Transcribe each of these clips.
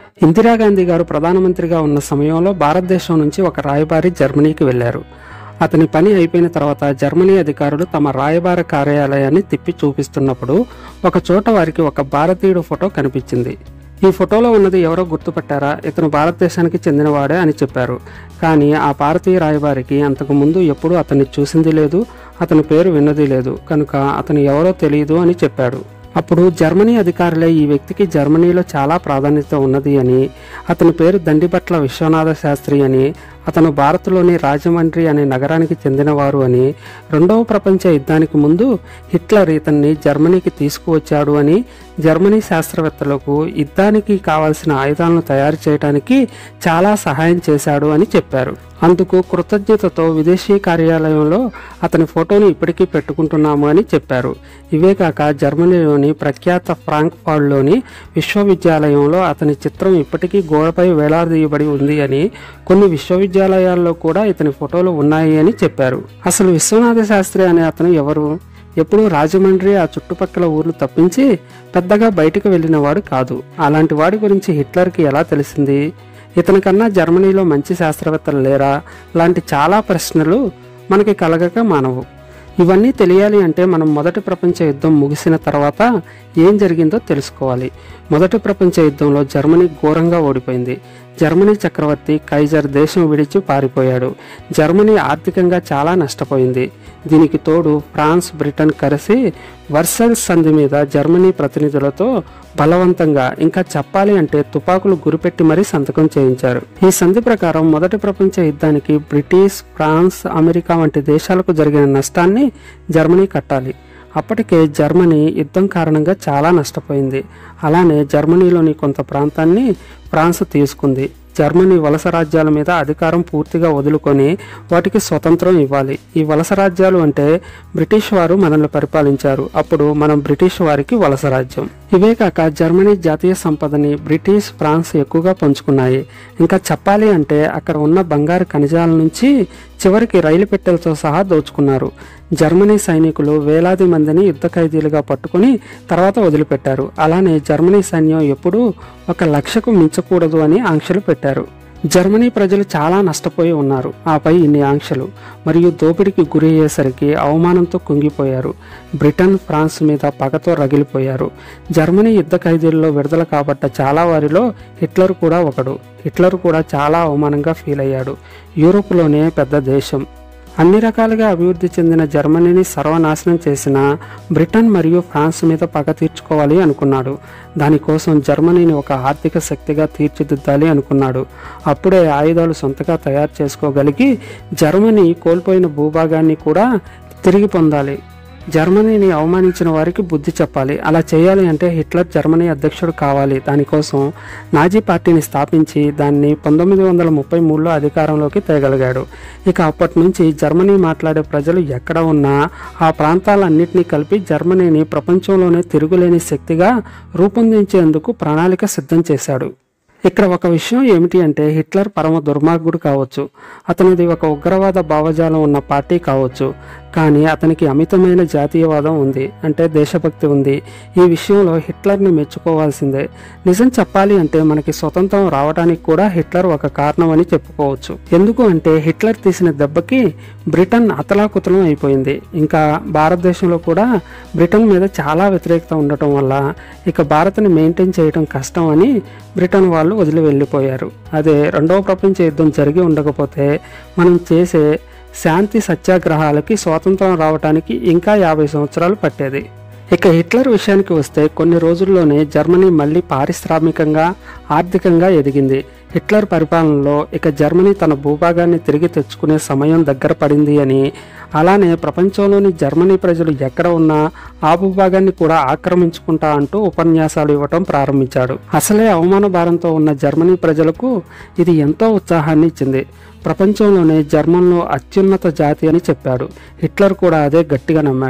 ఇందిరాగాంధీ గారు ప్రధానమంత్రిగా ఉన్న సమయంలో భారతదేశం నుంచి ఒక రాయబారి జర్మనీకి వెళ్లారు అతని పని అయిపోయిన తర్వాత జర్మనీ అధికారులు తమ రాయబార కార్యాలయాన్ని తిప్పి చూపిస్తున్నప్పుడు ఒక చోట వారికి ఒక భారతీయుడు ఫోటో కనిపించింది ఈ ఫోటోలో ఉన్నది ఎవరో గుర్తుపట్టారా ఇతను భారతదేశానికి చెందినవాడే అని చెప్పారు కానీ ఆ భారతీయ రాయబారికి అంతకు ముందు ఎప్పుడూ అతన్ని చూసింది లేదు అతని పేరు విన్నది లేదు కనుక అతను ఎవరో తెలియదు అని చెప్పాడు అప్పుడు జర్మనీ అధికారులే ఈ వ్యక్తికి జర్మనీలో చాలా ప్రాధాన్యత ఉన్నది అని అతని పేరు దండిపట్ల విశ్వనాథ శాస్త్రి అని అతను భారత్లోని రాజమండ్రి అనే నగరానికి చెందినవారు అని రెండవ ప్రపంచ యుద్ధానికి ముందు హిట్లర్ ఇతన్ని జర్మనీకి తీసుకువచ్చాడు అని జర్మనీ శాస్త్రవేత్తలకు యుద్ధానికి కావాల్సిన ఆయుధాలను తయారు చేయడానికి చాలా సహాయం చేశాడు అని చెప్పారు అందుకు కృతజ్ఞతతో విదేశీ కార్యాలయంలో అతని ఫోటోను ఇప్పటికీ పెట్టుకుంటున్నాము అని చెప్పారు ఇవే కాక జర్మనీలోని ప్రఖ్యాత ఫ్రాంక్ఫర్ట్లోని విశ్వవిద్యాలయంలో అతని చిత్రం ఇప్పటికీ గోడపై వేలాడదీయబడి ఉంది అని కొన్ని విశ్వవిద్యాలయాల్లో కూడా ఇతని ఫోటోలు ఉన్నాయి అని చెప్పారు అసలు విశ్వనాథ శాస్త్రి అనే అతను ఎవరు ఎప్పుడూ రాజమండ్రి ఆ చుట్టుపక్కల ఊర్లు తప్పించి పెద్దగా బయటకు వెళ్ళినవాడు కాదు అలాంటి వాడి గురించి హిట్లర్కి ఎలా తెలిసింది ఇతనికన్నా జర్మనీలో మంచి శాస్త్రవేత్తలు లేరా లాంటి చాలా ప్రశ్నలు మనకి కలగక మానవు ఇవన్నీ తెలియాలి అంటే మనం మొదటి ప్రపంచ యుద్ధం ముగిసిన తర్వాత ఏం జరిగిందో తెలుసుకోవాలి మొదటి ప్రపంచ యుద్ధంలో జర్మనీ ఘోరంగా ఓడిపోయింది జర్మనీ చక్రవర్తి కైజర్ దేశం విడిచి పారిపోయాడు జర్మనీ ఆర్థికంగా చాలా నష్టపోయింది దీనికి తోడు ఫ్రాన్స్ బ్రిటన్ కలిసి వర్సల్స్ సంధి మీద జర్మనీ ప్రతినిధులతో బలవంతంగా ఇంకా చెప్పాలి అంటే తుపాకులు గురిపెట్టి మరీ సంతకం చేయించారు ఈ సంధి ప్రకారం మొదటి ప్రపంచ యుద్ధానికి బ్రిటిష్ ఫ్రాన్స్ అమెరికా వంటి దేశాలకు జరిగిన నష్టాన్ని జర్మనీ కట్టాలి అప్పటికే జర్మనీ యుద్ధం కారణంగా చాలా నష్టపోయింది అలానే జర్మనీలోని కొంత ప్రాంతాన్ని ఫ్రాన్స్ తీసుకుంది జర్మనీ వలస రాజ్యాల మీద అధికారం పూర్తిగా వదులుకొని వాటికి స్వతంత్రం ఇవ్వాలి ఈ వలస రాజ్యాలు అంటే బ్రిటిష్ వారు మనల్ని పరిపాలించారు అప్పుడు మనం బ్రిటిష్ వారికి వలస రాజ్యం ఇవే కాక జర్మనీ జాతీయ సంపదని బ్రిటిష్ ఫ్రాన్స్ ఎక్కువగా పంచుకున్నాయి ఇంకా చెప్పాలి అంటే అక్కడ ఉన్న బంగారు ఖనిజాల నుంచి చివరికి రైలు పెట్టెలతో సహా దోచుకున్నారు జర్మనీ సైనికులు వేలాది మందిని యుద్ధ ఖైదీలుగా పట్టుకుని తర్వాత వదిలిపెట్టారు అలానే జర్మనీ సైన్యం ఎప్పుడూ ఒక లక్షకు మించకూడదు అని ఆంక్షలు పెట్టారు జర్మనీ ప్రజలు చాలా నష్టపోయి ఉన్నారు ఆపై ఇన్ని ఆంక్షలు మరియు దోపిడీకి గురి అయ్యేసరికి అవమానంతో కుంగిపోయారు బ్రిటన్ ఫ్రాన్స్ మీద పగతో రగిలిపోయారు జర్మనీ యుద్ధ ఖైదీల్లో విడుదల కాబట్ట చాలా వారిలో హిట్లర్ కూడా ఒకడు హిట్లర్ కూడా చాలా అవమానంగా ఫీల్ అయ్యాడు యూరోప్లోనే పెద్ద దేశం అన్ని రకాలుగా అభివృద్ధి చెందిన జర్మనీని సర్వనాశనం చేసిన బ్రిటన్ మరియు ఫ్రాన్స్ మీద పగ తీర్చుకోవాలి అనుకున్నాడు దానికోసం జర్మనీని ఒక ఆర్థిక శక్తిగా తీర్చిదిద్దాలి అనుకున్నాడు అప్పుడే ఆయుధాలు సొంతగా తయారు చేసుకోగలిగి జర్మనీ కోల్పోయిన భూభాగాన్ని కూడా తిరిగి పొందాలి జర్మనీని అవమానించిన వారికి బుద్ధి చెప్పాలి అలా చేయాలి అంటే హిట్లర్ జర్మనీ అధ్యక్షుడు కావాలి దానికోసం నాజీ పార్టీని స్థాపించి దాన్ని పంతొమ్మిది వందల ముప్పై మూడులో అధికారంలోకి తేగలిగాడు ఇక అప్పటి నుంచి జర్మనీ మాట్లాడే ప్రజలు ఎక్కడ ఉన్నా ఆ ప్రాంతాలన్నింటినీ కలిపి జర్మనీని ప్రపంచంలోనే తిరుగులేని శక్తిగా రూపొందించేందుకు ప్రణాళిక సిద్ధం చేశాడు ఇక్కడ ఒక విషయం ఏమిటి అంటే హిట్లర్ పరమ దుర్మార్గుడు కావచ్చు అతనిది ఒక ఉగ్రవాద భావజాలం ఉన్న పార్టీ కావచ్చు కానీ అతనికి అమితమైన జాతీయవాదం ఉంది అంటే దేశభక్తి ఉంది ఈ విషయంలో హిట్లర్ని మెచ్చుకోవాల్సిందే నిజం చెప్పాలి అంటే మనకి స్వతంత్రం రావడానికి కూడా హిట్లర్ ఒక కారణం అని చెప్పుకోవచ్చు ఎందుకు అంటే హిట్లర్ తీసిన దెబ్బకి బ్రిటన్ అతలాకుతలం అయిపోయింది ఇంకా భారతదేశంలో కూడా బ్రిటన్ మీద చాలా వ్యతిరేకత ఉండటం వల్ల ఇక భారత్ని మెయింటైన్ చేయడం కష్టం అని బ్రిటన్ వాళ్ళు వదిలి వెళ్ళిపోయారు అదే రెండవ ప్రపంచ యుద్ధం జరిగి ఉండకపోతే మనం చేసే శాంతి సత్యాగ్రహాలకి స్వాతంత్రం రావడానికి ఇంకా యాభై సంవత్సరాలు పట్టేది ఇక హిట్లర్ విషయానికి వస్తే కొన్ని రోజుల్లోనే జర్మనీ మళ్ళీ పారిశ్రామికంగా ఆర్థికంగా ఎదిగింది హిట్లర్ పరిపాలనలో ఇక జర్మనీ తన భూభాగాన్ని తిరిగి తెచ్చుకునే సమయం దగ్గర పడింది అని అలానే ప్రపంచంలోని జర్మనీ ప్రజలు ఎక్కడ ఉన్నా ఆ భూభాగాన్ని కూడా ఆక్రమించుకుంటా అంటూ ఉపన్యాసాలు ఇవ్వటం ప్రారంభించాడు అసలే అవమాన భారంతో ఉన్న జర్మనీ ప్రజలకు ఇది ఎంతో ఉత్సాహాన్ని ఇచ్చింది ప్రపంచంలోనే జర్మన్లో అత్యున్నత జాతి అని చెప్పాడు హిట్లర్ కూడా అదే గట్టిగా నమ్మాడు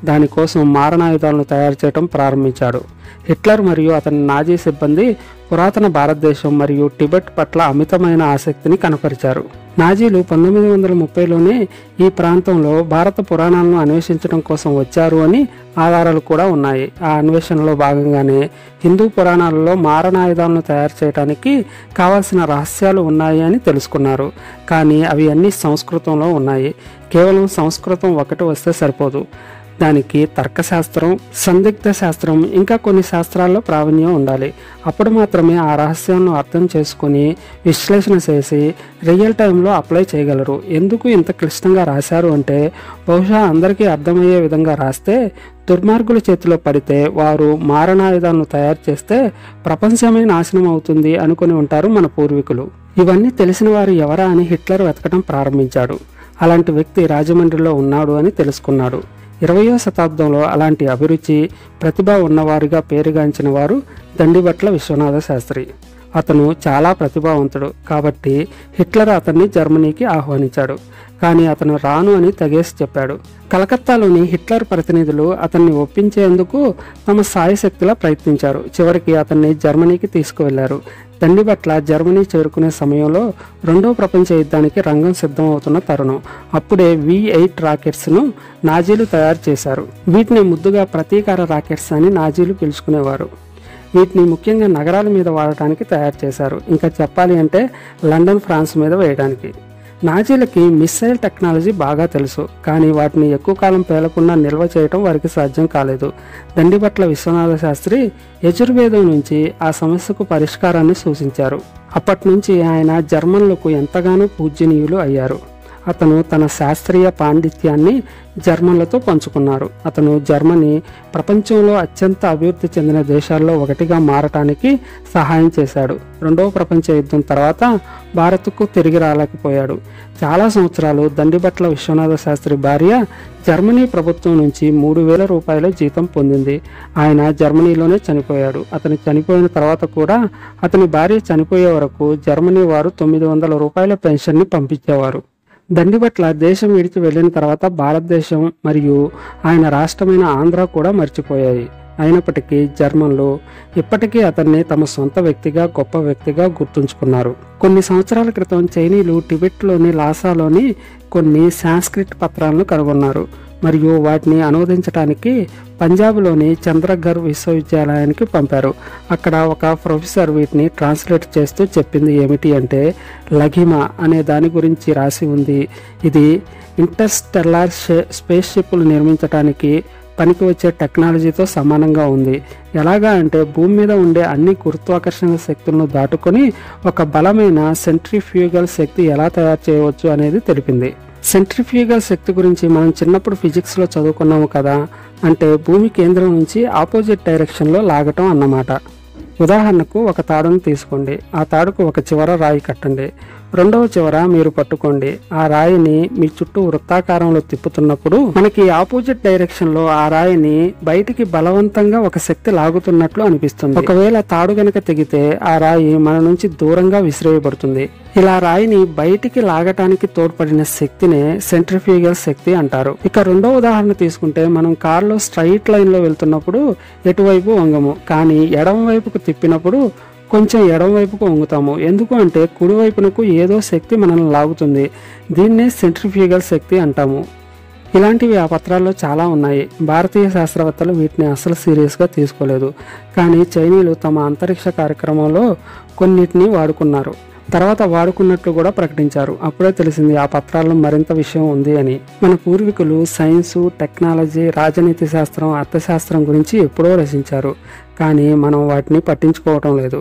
దానికోసం మారణాయుధాలను తయారు చేయడం ప్రారంభించాడు హిట్లర్ మరియు అతని నాజీ సిబ్బంది పురాతన భారతదేశం మరియు టిబెట్ పట్ల అమితమైన ఆసక్తిని కనపరిచారు నాజీలు పంతొమ్మిది వందల ముప్పైలోనే ఈ ప్రాంతంలో భారత పురాణాలను అన్వేషించడం కోసం వచ్చారు అని ఆధారాలు కూడా ఉన్నాయి ఆ అన్వేషణలో భాగంగానే హిందూ పురాణాలలో మారణాయుధాలను తయారు చేయడానికి కావాల్సిన రహస్యాలు ఉన్నాయి అని తెలుసుకున్నారు కానీ అవి అన్ని సంస్కృతంలో ఉన్నాయి కేవలం సంస్కృతం ఒకటి వస్తే సరిపోదు దానికి తర్కశాస్త్రం సందిగ్ధ శాస్త్రం ఇంకా కొన్ని శాస్త్రాల్లో ప్రావీణ్యం ఉండాలి అప్పుడు మాత్రమే ఆ రహస్యాలను అర్థం చేసుకుని విశ్లేషణ చేసి రియల్ టైంలో అప్లై చేయగలరు ఎందుకు ఇంత క్లిష్టంగా రాశారు అంటే బహుశా అందరికీ అర్థమయ్యే విధంగా రాస్తే దుర్మార్గుల చేతిలో పడితే వారు మారణాయుధాలను తయారు చేస్తే ప్రపంచమే నాశనం అవుతుంది అనుకుని ఉంటారు మన పూర్వీకులు ఇవన్నీ తెలిసిన వారు ఎవరా అని హిట్లర్ వెతకడం ప్రారంభించాడు అలాంటి వ్యక్తి రాజమండ్రిలో ఉన్నాడు అని తెలుసుకున్నాడు ఇరవయో శతాబ్దంలో అలాంటి అభిరుచి ప్రతిభ ఉన్నవారుగా పేరుగాంచిన వారు దండిబట్ల విశ్వనాథ శాస్త్రి అతను చాలా ప్రతిభావంతుడు కాబట్టి హిట్లర్ అతన్ని జర్మనీకి ఆహ్వానించాడు కానీ అతను రాను అని తగేసి చెప్పాడు కలకత్తాలోని హిట్లర్ ప్రతినిధులు అతన్ని ఒప్పించేందుకు తమ సాయశక్తిలా ప్రయత్నించారు చివరికి అతన్ని జర్మనీకి తీసుకువెళ్లారు దండిబట్ల జర్మనీ చేరుకునే సమయంలో రెండో ప్రపంచ యుద్ధానికి రంగం సిద్ధమవుతున్న తరుణం అప్పుడే వి ఎయిట్ రాకెట్స్ను నాజీలు తయారు చేశారు వీటిని ముద్దుగా ప్రతీకార రాకెట్స్ అని నాజీలు పిలుచుకునేవారు వీటిని ముఖ్యంగా నగరాల మీద వాడటానికి తయారు చేశారు ఇంకా చెప్పాలి అంటే లండన్ ఫ్రాన్స్ మీద వేయడానికి నాజీలకి మిస్సైల్ టెక్నాలజీ బాగా తెలుసు కానీ వాటిని ఎక్కువ కాలం పేలకుండా నిల్వ చేయడం వారికి సాధ్యం కాలేదు దండిపట్ల విశ్వనాథ శాస్త్రి యజుర్వేదం నుంచి ఆ సమస్యకు పరిష్కారాన్ని సూచించారు అప్పటి నుంచి ఆయన జర్మన్లకు ఎంతగానో పూజనీయులు అయ్యారు అతను తన శాస్త్రీయ పాండిత్యాన్ని జర్మన్లతో పంచుకున్నారు అతను జర్మనీ ప్రపంచంలో అత్యంత అభివృద్ధి చెందిన దేశాల్లో ఒకటిగా మారటానికి సహాయం చేశాడు రెండవ ప్రపంచ యుద్ధం తర్వాత భారత్కు తిరిగి రాలేకపోయాడు చాలా సంవత్సరాలు దండిబట్ల విశ్వనాథ శాస్త్రి భార్య జర్మనీ ప్రభుత్వం నుంచి మూడు వేల రూపాయల జీతం పొందింది ఆయన జర్మనీలోనే చనిపోయాడు అతను చనిపోయిన తర్వాత కూడా అతని భార్య చనిపోయే వరకు జర్మనీ వారు తొమ్మిది వందల రూపాయల పెన్షన్ని పంపించేవారు దండిబట్ల దేశం విడిచి వెళ్ళిన తర్వాత భారతదేశం మరియు ఆయన రాష్ట్రమైన ఆంధ్ర కూడా మర్చిపోయాయి అయినప్పటికీ జర్మన్లు ఇప్పటికీ అతన్ని తమ సొంత వ్యక్తిగా గొప్ప వ్యక్తిగా గుర్తుంచుకున్నారు కొన్ని సంవత్సరాల క్రితం చైనీయులు టిబెట్లోని లాసాలోని కొన్ని సాంస్క్రిట్ పత్రాలను కనుగొన్నారు మరియు వాటిని అనువదించడానికి పంజాబ్లోని చంద్రఘర్ విశ్వవిద్యాలయానికి పంపారు అక్కడ ఒక ప్రొఫెసర్ వీటిని ట్రాన్స్లేట్ చేస్తూ చెప్పింది ఏమిటి అంటే లఘిమ అనే దాని గురించి రాసి ఉంది ఇది ఇంటర్స్టెల్లార్ స్పేస్ షిప్లు నిర్మించడానికి పనికి వచ్చే టెక్నాలజీతో సమానంగా ఉంది ఎలాగా అంటే భూమి మీద ఉండే అన్ని గురుత్వాకర్షణ శక్తులను దాటుకొని ఒక బలమైన సెంట్రిఫ్యూగల్ శక్తి ఎలా తయారు చేయవచ్చు అనేది తెలిపింది సెంట్రిఫ్యూగల్ శక్తి గురించి మనం చిన్నప్పుడు ఫిజిక్స్లో చదువుకున్నాము కదా అంటే భూమి కేంద్రం నుంచి ఆపోజిట్ డైరెక్షన్లో లాగటం అన్నమాట ఉదాహరణకు ఒక తాడును తీసుకోండి ఆ తాడుకు ఒక చివర రాయి కట్టండి రెండవ చివర మీరు పట్టుకోండి ఆ రాయిని మీ చుట్టూ వృత్తాకారంలో తిప్పుతున్నప్పుడు మనకి ఆపోజిట్ డైరెక్షన్ లో ఆ రాయిని బయటికి బలవంతంగా ఒక శక్తి లాగుతున్నట్లు అనిపిస్తుంది ఒకవేళ తాడు గనక తెగితే ఆ రాయి మన నుంచి దూరంగా విసిరేయబడుతుంది ఇలా రాయిని బయటికి లాగటానికి తోడ్పడిన శక్తినే సెంట్రిఫ్యూగల్ శక్తి అంటారు ఇక రెండో ఉదాహరణ తీసుకుంటే మనం కారులో స్ట్రైట్ లైన్ లో వెళ్తున్నప్పుడు ఎటువైపు వంగము కానీ ఎడమ వైపుకు తిప్పినప్పుడు కొంచెం ఎడమ వైపుకు వంగుతాము ఎందుకు అంటే కుడివైపునకు ఏదో శక్తి మనల్ని లాగుతుంది దీన్నే సెంట్రిఫ్యూగల్ శక్తి అంటాము ఇలాంటివి ఆ పత్రాల్లో చాలా ఉన్నాయి భారతీయ శాస్త్రవేత్తలు వీటిని అసలు సీరియస్గా తీసుకోలేదు కానీ చైనీయులు తమ అంతరిక్ష కార్యక్రమంలో కొన్నిటిని వాడుకున్నారు తర్వాత వాడుకున్నట్లు కూడా ప్రకటించారు అప్పుడే తెలిసింది ఆ పత్రాల్లో మరింత విషయం ఉంది అని మన పూర్వీకులు సైన్సు టెక్నాలజీ రాజనీతి శాస్త్రం అర్థశాస్త్రం గురించి ఎప్పుడో రచించారు కానీ మనం వాటిని పట్టించుకోవటం లేదు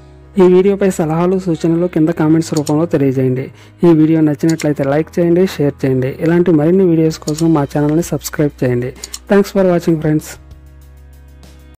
ఈ వీడియోపై సలహాలు సూచనలు కింద కామెంట్స్ రూపంలో తెలియజేయండి ఈ వీడియో నచ్చినట్లయితే లైక్ చేయండి షేర్ చేయండి ఇలాంటి మరిన్ని వీడియోస్ కోసం మా ఛానల్ని సబ్స్క్రైబ్ చేయండి థ్యాంక్స్ ఫర్ వాచింగ్ ఫ్రెండ్స్